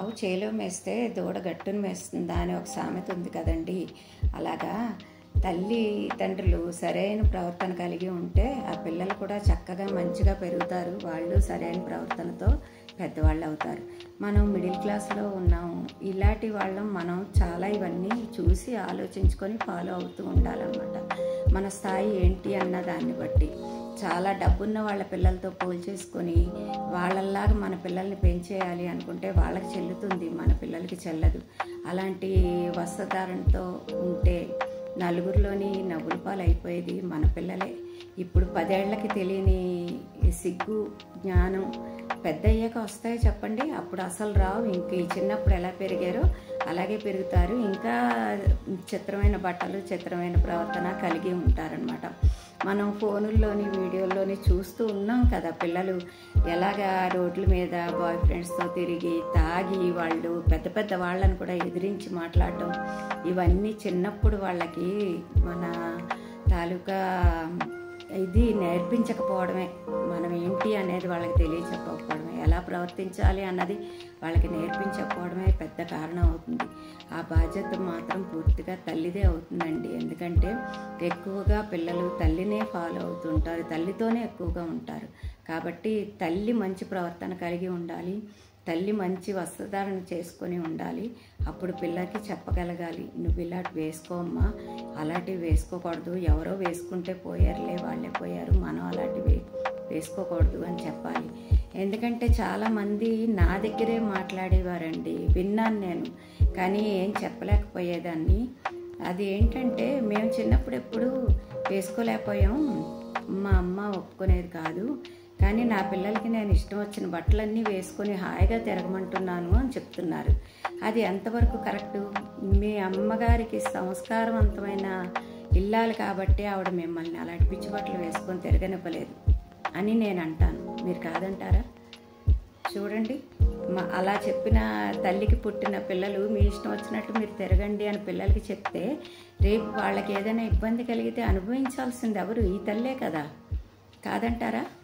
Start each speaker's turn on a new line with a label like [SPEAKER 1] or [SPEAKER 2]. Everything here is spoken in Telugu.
[SPEAKER 1] ఆవు చేలో మేస్తే దూడ గట్టును మేస్తుందా అని ఒక సామెత ఉంది కదండి అలాగా తల్లి తండ్రులు సరైన ప్రవర్తన కలిగి ఉంటే ఆ పిల్లలు కూడా చక్కగా మంచిగా పెరుగుతారు వాళ్ళు సరైన ప్రవర్తనతో పెద్దవాళ్ళు అవుతారు మనం మిడిల్ క్లాస్లో ఉన్నాము ఇలాంటి వాళ్ళం మనం చాలా ఇవన్నీ చూసి ఆలోచించుకొని ఫాలో అవుతూ ఉండాలన్నమాట మన స్థాయి ఏంటి అన్న దాన్ని బట్టి చాలా డబ్బున్న వాళ్ళ పిల్లలతో పోల్చేసుకొని వాళ్ళల్లాగా మన పిల్లల్ని పెంచేయాలి అనుకుంటే వాళ్ళకి చెల్లుతుంది మన పిల్లలకి చెల్లదు అలాంటి వస్త్రధారణతో ఉంటే నలుగురిలోని నవ్వుల పాలు అయిపోయేది మన పిల్లలే ఇప్పుడు పదేళ్లకి తెలియని సిగ్గు జ్ఞానం పెద్ద అయ్యాక వస్తాయో చెప్పండి అప్పుడు అసలు రావు ఇంక ఈ చిన్నప్పుడు ఎలా పెరిగారో అలాగే పెరుగుతారు ఇంకా చిత్రమైన బట్టలు చిత్రమైన ప్రవర్తన కలిగి ఉంటారనమాట మనం ఫోనుల్లోని వీడియోల్లోని చూస్తూ ఉన్నాం కదా పిల్లలు ఎలాగా రోడ్ల మీద బాయ్ ఫ్రెండ్స్తో తిరిగి తాగి వాళ్ళు పెద్ద పెద్ద వాళ్ళని కూడా ఎదిరించి మాట్లాడటం ఇవన్నీ చిన్నప్పుడు వాళ్ళకి మన తాలూకా ఇది నేర్పించకపోవడమే మనం ఏంటి అనేది వాళ్ళకి తెలియచెప్పకపోవడమే ఎలా ప్రవర్తించాలి అన్నది వాళ్ళకి నేర్పించకపోవడమే పెద్ద కారణం అవుతుంది ఆ బాధ్యత మాత్రం పూర్తిగా తల్లిదే అవుతుందండి ఎందుకంటే ఎక్కువగా పిల్లలు తల్లినే ఫాలో అవుతుంటారు తల్లితోనే ఎక్కువగా ఉంటారు కాబట్టి తల్లి మంచి ప్రవర్తన కలిగి ఉండాలి తల్లి మంచి వస్త్రధారణ చేసుకొని ఉండాలి అప్పుడు పిల్లకి చెప్పగలగాలి నువ్వు ఇలాంటి వేసుకోమ్మా అలాంటివి వేసుకోకూడదు ఎవరో వేసుకుంటే పోయారులే వాళ్ళే పోయారు మనం అలాంటివి వేసుకోకూడదు అని చెప్పాలి ఎందుకంటే చాలామంది నా దగ్గరే మాట్లాడేవారండి విన్నాను నేను కానీ ఏం చెప్పలేకపోయేదాన్ని అది ఏంటంటే మేము చిన్నప్పుడు ఎప్పుడు వేసుకోలేకపోయాం మా అమ్మ ఒప్పుకునేది కాదు కానీ నా పిల్లలకి నేను ఇష్టం వచ్చిన బట్టలన్నీ వేసుకొని హాయిగా తిరగమంటున్నాను అని చెప్తున్నారు అది ఎంతవరకు కరెక్ట్ మీ అమ్మగారికి సంస్కారవంతమైన ఇల్లాలి కాబట్టి ఆవిడ మిమ్మల్ని అలాంటి పిచ్చి బట్టలు వేసుకొని తిరగనివ్వలేదు అని నేను అంటాను మీరు కాదంటారా చూడండి మా అలా చెప్పిన తల్లికి పుట్టిన పిల్లలు మీ ఇష్టం వచ్చినట్టు మీరు తిరగండి అని పిల్లలకి చెప్తే రేపు వాళ్ళకి ఏదైనా ఇబ్బంది కలిగితే అనుభవించాల్సింది ఎవరు ఈ తల్లే కదా కాదంటారా